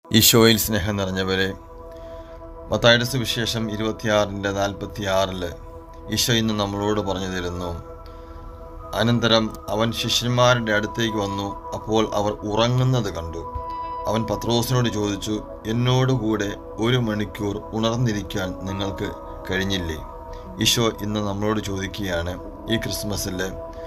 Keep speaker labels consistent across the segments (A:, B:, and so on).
A: ഈശോയിൽ സ്നേഹം നിറഞ്ഞവരെ മത്തായുടെ സുവിശേഷം ഇരുപത്തിയാറിൻ്റെ നാൽപ്പത്തി ആറില് ഈശോ ഇന്ന് നമ്മളോട് പറഞ്ഞു തരുന്നു അനന്തരം അവൻ ശിഷ്യന്മാരുടെ അടുത്തേക്ക് വന്നു അപ്പോൾ അവർ ഉറങ്ങുന്നത് കണ്ടു അവൻ പത്രോസിനോട് ചോദിച്ചു എന്നോടുകൂടെ ഒരു മണിക്കൂർ ഉണർന്നിരിക്കാൻ നിങ്ങൾക്ക് കഴിഞ്ഞില്ലേ ഈശോ ഇന്ന് നമ്മളോട് ചോദിക്കുകയാണ് ഈ ക്രിസ്മസിൽ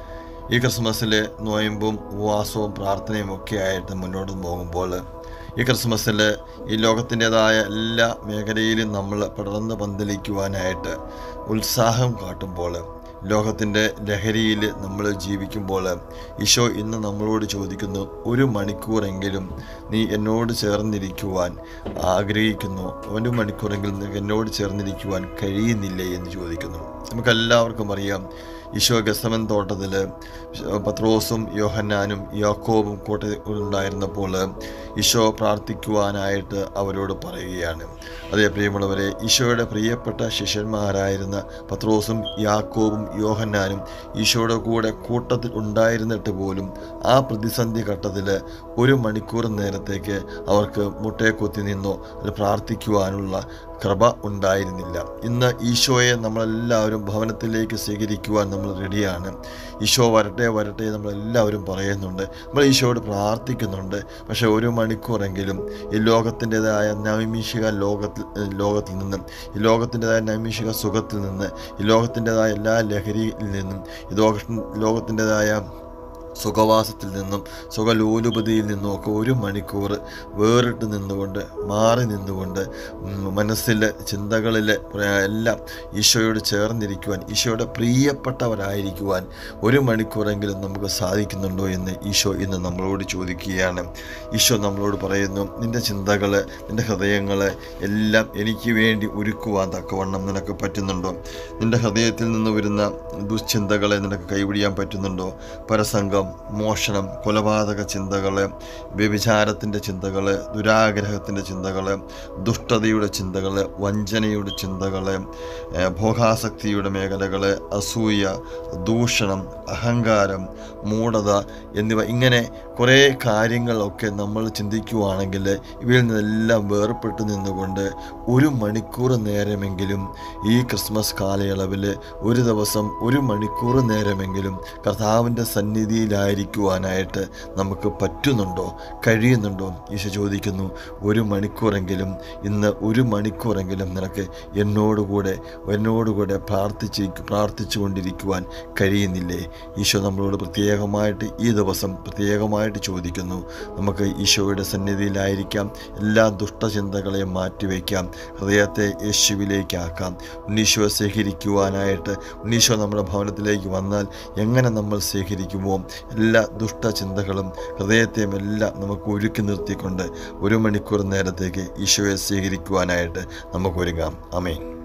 A: ഈ ക്രിസ്മസിൽ നോയമ്പും ഉപവാസവും പ്രാർത്ഥനയും ഒക്കെ ആയിട്ട് മുന്നോട്ട് പോകുമ്പോൾ ഈ ക്രിസ്മസിൽ ഈ ലോകത്തിൻ്റെതായ എല്ലാ മേഖലയിലും നമ്മൾ പടർന്ന് പന്തലിക്കുവാനായിട്ട് ഉത്സാഹം കാട്ടുമ്പോൾ ലോകത്തിൻ്റെ ലഹരിയിൽ നമ്മൾ ജീവിക്കുമ്പോൾ ഈശോ ഇന്ന് നമ്മളോട് ചോദിക്കുന്നു ഒരു മണിക്കൂറെങ്കിലും നീ എന്നോട് ചേർന്നിരിക്കുവാൻ ആഗ്രഹിക്കുന്നു ഒരു മണിക്കൂറെങ്കിലും നിനക്ക് എന്നോട് ചേർന്നിരിക്കുവാൻ കഴിയുന്നില്ലേ എന്ന് ചോദിക്കുന്നു നമുക്കെല്ലാവർക്കും അറിയാം ഈശോ ഗസമൻ തോട്ടത്തിൽ പത്രോസും യോഹന്നാനും യാക്കോബും കൂട്ടത്തിൽ ഉണ്ടായിരുന്നപ്പോൾ ഈശോ പ്രാർത്ഥിക്കുവാനായിട്ട് അവരോട് പറയുകയാണ് അതേ പ്രിയമുള്ളവരെ ഈശോയുടെ പ്രിയപ്പെട്ട ശിഷ്യന്മാരായിരുന്ന പത്രോസും യാക്കോബും യോഹന്നാനും ഈശോയുടെ കൂടെ കൂട്ടത്തിൽ ഉണ്ടായിരുന്നിട്ട് പോലും ആ പ്രതിസന്ധി ഘട്ടത്തിൽ ഒരു മണിക്കൂർ നേരത്തേക്ക് അവർക്ക് മുട്ടയെ കുത്തി നിന്നോ അത് പ്രാർത്ഥിക്കുവാനുള്ള കൃപ ഉണ്ടായിരുന്നില്ല ഇന്ന് ഈശോയെ നമ്മളെല്ലാവരും ഭവനത്തിലേക്ക് സ്വീകരിക്കുവാൻ നമ്മൾ റെഡിയാണ് ഈശോ വരട്ടെ വരട്ടെ നമ്മളെല്ലാവരും പറയുന്നുണ്ട് നമ്മൾ ഈശോയോട് പ്രാർത്ഥിക്കുന്നുണ്ട് പക്ഷേ ഒരു മണിക്കൂറെങ്കിലും ഈ ലോകത്തിൻ്റെതായ നൈമിഷിക ലോകത്തിൽ ലോകത്തിൽ നിന്നും ഈ ലോകത്തിൻ്റെതായ നൈമിഷിക സുഖത്തിൽ നിന്ന് ഈ ലോകത്തിൻ്റെതായ എല്ലാ ലഹരിയിൽ നിന്നും ഈ ലോക ലോകത്തിൻ്റെതായ സുഖവാസത്തിൽ നിന്നും സുഖലോലുപതിയിൽ നിന്നും ഒക്കെ ഒരു മണിക്കൂർ വേറിട്ട് നിന്നുകൊണ്ട് മാറി നിന്നുകൊണ്ട് മനസ്സിലെ ചിന്തകളിലെ എല്ലാം ഈശോയോട് ചേർന്നിരിക്കുവാൻ ഈശോയുടെ പ്രിയപ്പെട്ടവരായിരിക്കുവാൻ ഒരു മണിക്കൂറെങ്കിലും നമുക്ക് സാധിക്കുന്നുണ്ടോ എന്ന് ഈശോ ഇന്ന് നമ്മളോട് ചോദിക്കുകയാണ് ഈശോ നമ്മളോട് പറയുന്നു നിൻ്റെ ചിന്തകൾ നിൻ്റെ ഹൃദയങ്ങൾ എല്ലാം എനിക്ക് വേണ്ടി ഒരുക്കുവാൻ തക്കവണ്ണം നിനക്ക് പറ്റുന്നുണ്ടോ നിൻ്റെ ഹൃദയത്തിൽ നിന്ന് വരുന്ന ദുശ്ചിന്തകളെ നിനക്ക് കൈപിടിയാൻ പറ്റുന്നുണ്ടോ പരസംഗം മോഷണം കൊലപാതക ചിന്തകൾ വ്യഭിചാരത്തിൻ്റെ ചിന്തകൾ ദുരാഗ്രഹത്തിൻ്റെ ചിന്തകൾ ദുഷ്ടതയുടെ ചിന്തകൾ വഞ്ചനയുടെ ചിന്തകൾ ഭോഗാസക്തിയുടെ മേഖലകൾ അസൂയ ദൂഷണം അഹങ്കാരം മൂഢത എന്നിവ ഇങ്ങനെ കുറേ കാര്യങ്ങളൊക്കെ നമ്മൾ ചിന്തിക്കുവാണെങ്കിൽ ഇവയിൽ നിന്നെല്ലാം വേർപെട്ട് നിന്നുകൊണ്ട് ഒരു മണിക്കൂർ നേരമെങ്കിലും ഈ ക്രിസ്മസ് കാലയളവിൽ ഒരു ദിവസം ഒരു മണിക്കൂർ നേരമെങ്കിലും കർത്താവിൻ്റെ സന്നിധിയിലായിരിക്കുവാനായിട്ട് നമുക്ക് പറ്റുന്നുണ്ടോ കഴിയുന്നുണ്ടോ ഈശോ ചോദിക്കുന്നു ഒരു മണിക്കൂറെങ്കിലും ഇന്ന് ഒരു മണിക്കൂറെങ്കിലും നിനക്ക് എന്നോടുകൂടെ എന്നോടുകൂടെ പ്രാർത്ഥിച്ച് പ്രാർത്ഥിച്ചു കൊണ്ടിരിക്കുവാൻ കഴിയുന്നില്ലേ ഈശോ നമ്മളോട് പ്രത്യേകമായിട്ട് ഈ ദിവസം പ്രത്യേകമായിട്ട് ചോദിക്കുന്നു നമുക്ക് ഈശോയുടെ സന്നിധിയിലായിരിക്കാം എല്ലാ ദുഷ്ടചിന്തകളെയും മാറ്റിവെക്കാം ഹൃദയത്തെ യേശുവിലേക്കാക്കാം ഉണ്ണീശോയെ സ്വീകരിക്കുവാനായിട്ട് ഉണ്ണീശോ നമ്മുടെ ഭവനത്തിലേക്ക് വന്നാൽ എങ്ങനെ നമ്മൾ സ്വീകരിക്കുമോ എല്ലാ ദുഷ്ടചിന്തകളും ഹൃദയത്തെയും എല്ലാം നമുക്ക് ഒരുക്കി നിർത്തിക്കൊണ്ട് ഒരു മണിക്കൂർ നേരത്തേക്ക് ഈശോയെ സ്വീകരിക്കുവാനായിട്ട് നമുക്ക് ഒരുങ്ങാം അമേൻ